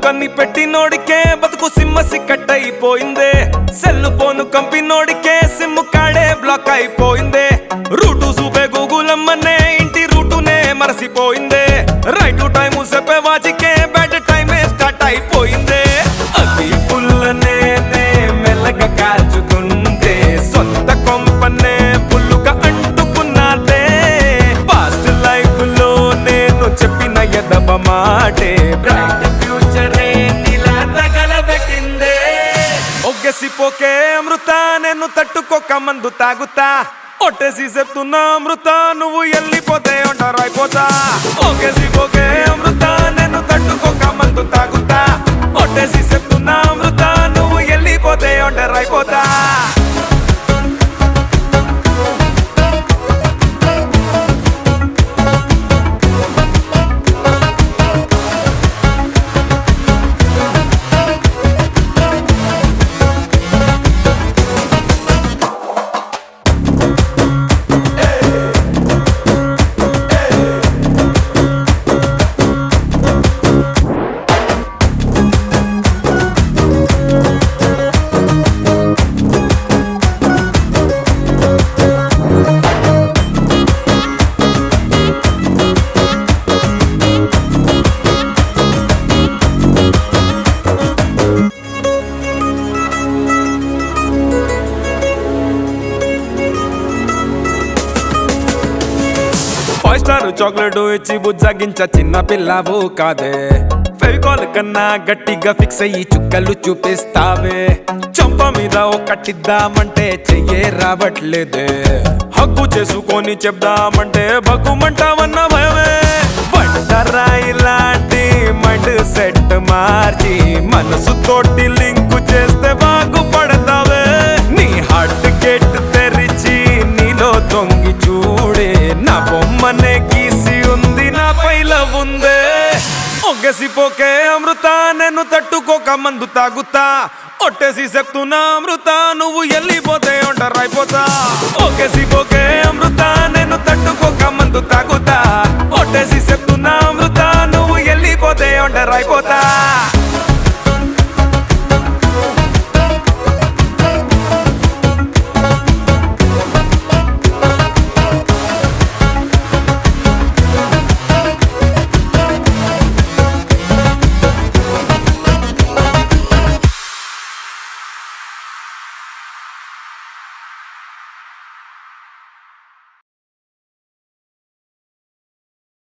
కన్ని పెట్టినోడికే బతుకు సిమ్మ సిక్కట్ అయిపోయిందే సెల్ ఫోన్ కంపినోడికే సిమ్ కాడే బ్లాక్ అయిపోయిందే రూటు చూపే గూగుల్ అమ్మనే ఇంటి రూటునే మరసిపోయిందే రైట్ టైము చెప్పే వాచికే బ్యాడ్ టైమే స్టార్ట్ అయిపోయిందే అతి పుల్లనే మెల్లగా కాల్చుకుంటే సొంత కొంపనే పుల్లుగా అంటుకున్నాదే పాస్ట్ లైఫ్ లో నేను చెప్పిన ఎదవ మాటే బ్రైట్ ఫ్యూచరే నీలా తగలబెట్టిందే ఒగ్గసిపోకే అమృత నేను తట్టుకోక మందు తాగుతా ఒట్టేసి చెప్తున్నా అమృత నువ్వు వెళ్ళిపోతే ఒంటరైపోతా ఒగ్గసిపోకే అమృత నేను తట్టుకోక మందు తాగుతా ఒట్టేసి చెప్తున్నా అమృత నువ్వు వెళ్ళిపోతే ఒంటరైపోతా ఫైవ్ స్టార్ చాక్లెట్ ఇచ్చి బుజ్జగించ చిన్న పిల్లవు కాదే ఫెవికాల్ కన్నా గట్టిగా ఫిక్స్ అయ్యి చుక్కలు చూపిస్తావే చంప మీద ఒకటిద్దామంటే చెయ్యే రావట్లేదే హక్కు చేసుకొని చెప్దామంటే బగ్గుమంటావన్న భయమే బండరాయి లాంటి మైండ్ సెట్ మార్చి మనసు తోటి లింకు చేస్తే బాగుపడతావే నీ హార్ట్ గేట్ తెరిచి నీలో తొంగి చూడే నా బొమ్మనే గీసి ఉంది నా పైల ఉందే ఒగ్గసిపోకే అమృత నేను తట్టుకోక మందు తాగుతా ఒట్టేసి చెప్తున్నా అమృత నువ్వు వెళ్ళిపోతే ఒంటరైపోతా ఒగ్గసిపోకే అమృత నేను తట్టుకోక మందు తాగుతా ఒట్టేసి చెప్తున్నా అమృత నువ్వు వెళ్ళిపోతే ఒంటరైపోతా